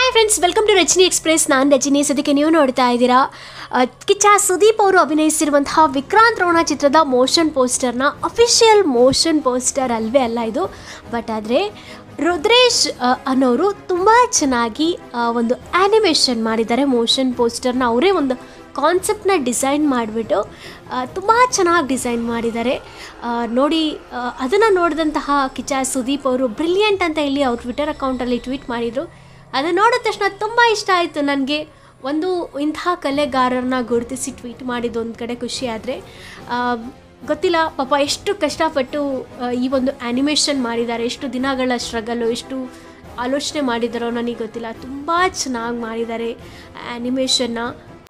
hi friends welcome to Rajani express ನಾನು ರಜನಿ ಸದ್ಯಕ್ಕೆ ನೀವು ನೋಡ್ತಾ ಇದ್ದೀರಾ ಆ, ಕಿಚ್ಚ ಸುದೀಪ್ ಅವರು ಅಭಿನಯಿಸಿರುವಂತಹ ವಿಕ್ರಾಂತ್ ರೋಣ ಚಿತ್ರದ ಮೋಷನ್ ಪೋಸ್ಟರ್ನ ಅಫಿಷಿಯಲ್ ಮೋಷನ್ ಪೋಸ್ಟರ್ ಅಲ್ವೇ ಅಲ್ಲ ಇದು ಬಟ್ ಆದರೆ ರುದ್ರೇಶ್ ಆ, ಅನ್ನೋರು ತುಂಬ ಚೆನ್ನಾಗಿ ಆ, ಒಂದು ಆ್ಯನಿಮೇಷನ್ ಮಾಡಿದ್ದಾರೆ ಮೋಷನ್ ಪೋಸ್ಟರ್ನ ಅವರೇ ಒಂದು ಕಾನ್ಸೆಪ್ಟ್ನ ಡಿಸೈನ್ ಮಾಡಿಬಿಟ್ಟು ತುಂಬ ಚೆನ್ನಾಗಿ ಡಿಸೈನ್ ಮಾಡಿದ್ದಾರೆ ಆ, ನೋಡಿ ಅದನ್ನು ನೋಡಿದಂತಹ ಕಿಚ್ಚ ಸುದೀಪ್ ಅವರು ಬ್ರಿಲಿಯಂಟ್ ಅಂತ ಹೇಳಿ ಅವ್ರ ಟ್ವಿಟರ್ ಅಕೌಂಟಲ್ಲಿ ಟ್ವೀಟ್ ಮಾಡಿದರು ಅದನ್ನು ನೋಡಿದ ತಕ್ಷಣ ತುಂಬ ಇಷ್ಟ ಆಯಿತು ನನಗೆ ಒಂದು ಇಂತಹ ಕಲೆಗಾರರನ್ನ ಗುರುತಿಸಿ ಟ್ವೀಟ್ ಮಾಡಿದ್ದು ಒಂದು ಕಡೆ ಖುಷಿ ಆದರೆ ಗೊತ್ತಿಲ್ಲ ಪಾಪ ಎಷ್ಟು ಕಷ್ಟಪಟ್ಟು ಆ, ಈ ಒಂದು ಆ್ಯನಿಮೇಷನ್ ಮಾಡಿದ್ದಾರೆ ಎಷ್ಟು ದಿನಗಳ ಸ್ಟ್ರಗಲ್ಲು ಎಷ್ಟು ಆಲೋಚನೆ ಮಾಡಿದಾರೋ ನನಗೆ ಗೊತ್ತಿಲ್ಲ ತುಂಬ ಚೆನ್ನಾಗಿ ಮಾಡಿದ್ದಾರೆ ಆ್ಯನಿಮೇಷನ್ನ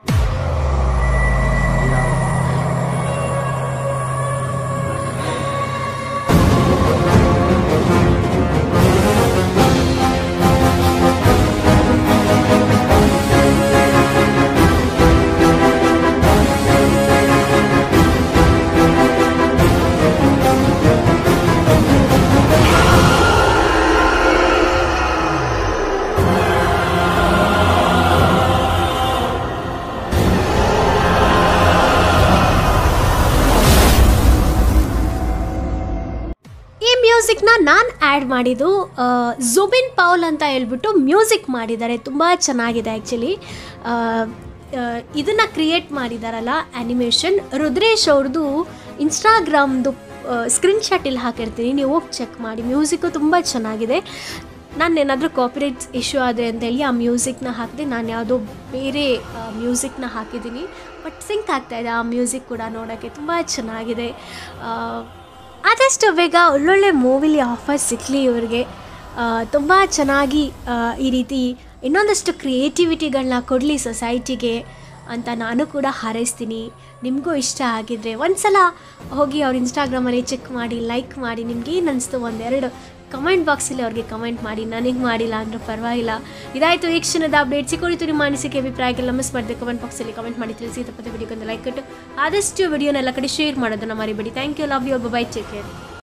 ಈ ಮ್ಯೂಸಿಕ್ನ ನಾನು ಆ್ಯಡ್ ಮಾಡಿದ್ದು ಜುಬಿನ್ ಪೌಲ್ ಅಂತ ಹೇಳ್ಬಿಟ್ಟು ಮ್ಯೂಸಿಕ್ ಮಾಡಿದ್ದಾರೆ ತುಂಬ ಚೆನ್ನಾಗಿದೆ ಆ್ಯಕ್ಚುಲಿ ಇದನ್ನು ಕ್ರಿಯೇಟ್ ಮಾಡಿದಾರಲ್ಲ ಆ್ಯನಿಮೇಷನ್ ರುದ್ರೇಶ್ ಅವ್ರದ್ದು ಇನ್ಸ್ಟಾಗ್ರಾಮ್ದು ಸ್ಕ್ರೀನ್ಶಾಟ್ ಇಲ್ಲಿ ಹಾಕಿರ್ತೀನಿ ನೀವು ಹೋಗಿ ಚೆಕ್ ಮಾಡಿ ಮ್ಯೂಸಿಕ್ಕು ತುಂಬ ಚೆನ್ನಾಗಿದೆ ನಾನು ಏನಾದರೂ ಕಾಪಿರೈಟ್ಸ್ ಇಶ್ಯೂ ಆದರೆ ಅಂತೇಳಿ ಆ ಮ್ಯೂಸಿಕ್ನ ಹಾಕಿದೆ ನಾನು ಯಾವುದೋ ಬೇರೆ ಮ್ಯೂಸಿಕ್ನ ಹಾಕಿದ್ದೀನಿ ಬಟ್ ಸಿಂಕ್ ಆಗ್ತಾಯಿದೆ ಆ ಮ್ಯೂಸಿಕ್ ಕೂಡ ನೋಡೋಕ್ಕೆ ತುಂಬ ಚೆನ್ನಾಗಿದೆ ಆ, ಆದಷ್ಟು ಬೇಗ ಒಳ್ಳೊಳ್ಳೆ ಮೂವಿಲಿ ಆಫರ್ ಸಿಕ್ಕಲಿ ಇವ್ರಿಗೆ ತುಂಬ ಚೆನ್ನಾಗಿ ಆ, ಈ ರೀತಿ ಇನ್ನೊಂದಷ್ಟು ಕ್ರಿಯೇಟಿವಿಟಿಗಳನ್ನ ಕೊಡಲಿ ಸೊಸೈಟಿಗೆ ಅಂತ ನಾನು ಕೂಡ ಹಾರೈಸ್ತೀನಿ ನಿಮಗೂ ಇಷ್ಟ ಆಗಿದ್ರೆ ಒಂದು ಸಲ ಹೋಗಿ ಅವ್ರ ಇನ್ಸ್ಟಾಗ್ರಾಮಲ್ಲಿ ಚೆಕ್ ಮಾಡಿ ಲೈಕ್ ಮಾಡಿ ನಿಮ್ಗೆ ಏನು ಅನಿಸ್ತು ಒಂದೆರಡು ಕಮೆಂಟ್ ಬಾಕ್ಸಲ್ಲಿ ಅವ್ರಿಗೆ ಕಮೆಂಟ್ ಮಾಡಿ ನನಗೆ ಮಾಡಿಲ್ಲ ಅಂದರೂ ಪರವಾಗಿಲ್ಲ ಇದಾಯಿತು ಈ ಕ್ಷಣದ ಅಪ್ಡೇಟ್ ಸಿಕ್ಕೋಳಿತು ನಿಮ್ಮ ಅನಿಸಿಕೆ ಅಭಿಪ್ರಾಯಕ್ಕೆ ಮಿಸ್ ಮಾಡಿದೆ ಕಮೆಂಟ್ ಬಾಕ್ಸಲ್ಲಿ ಕಮೆಂಟ್ ಮಾಡಿ ತಿಳಿಸಿ ತಪ್ಪದೆ ವಿಡಿಯೋಗೊಂದು ಲೈಕ್ ಕೊಟ್ಟು ಆದಷ್ಟು ವಿಡಿಯೋನೆಲ್ಲ ಕಡೆ ಶೇರ್ ಮಾಡೋದನ್ನ ಮರಿಬೇಡಿ thank you love you bye take care